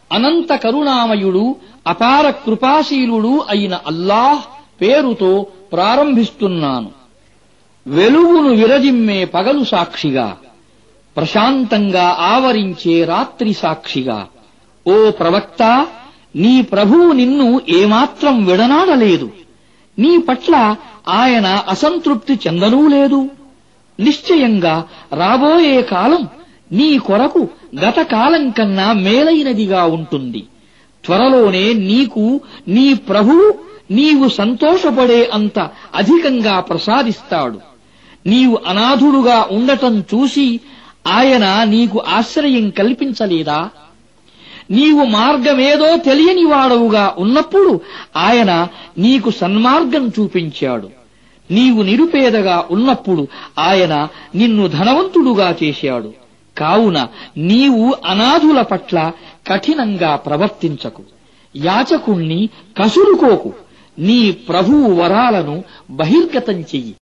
అనంత కరుణామయుడు అపార కృపాశీలుడు అయిన అల్లాహ్ పేరుతో ప్రారంభిస్తున్నాను వెలుగును విరజిమ్మే పగలు సాక్షిగా ప్రశాంతంగా ఆవరించే రాత్రి సాక్షిగా ఓ ప్రవక్త నీ ప్రభువు నిన్ను ఏమాత్రం విడనాడలేదు నీ పట్ల ఆయన అసంతృప్తి చెందనూ లేదు నిశ్చయంగా రాబోయే కాలం నీ కొరకు గత కాలం కన్నా మేలైనదిగా ఉంటుంది త్వరలోనే నీకు నీ ప్రభువు నీవు సంతోషపడే అంత అధికంగా ప్రసాదిస్తాడు నీవు అనాథుడుగా ఉండటం చూసి ఆయన నీకు ఆశ్రయం కల్పించలేదా నీవు మార్గమేదో తెలియని వాడవుగా ఉన్నప్పుడు ఆయన నీకు సన్మార్గం చూపించాడు నీవు నిరుపేదగా ఉన్నప్పుడు ఆయన నిన్ను ధనవంతుడుగా చేశాడు కావున నీవు అనాథుల పట్ల కఠినంగా ప్రవర్తించకు యాచకుణ్ణి కసురుకోకు నీ ప్రభువు వరాలను బహిర్గతం చెయ్యి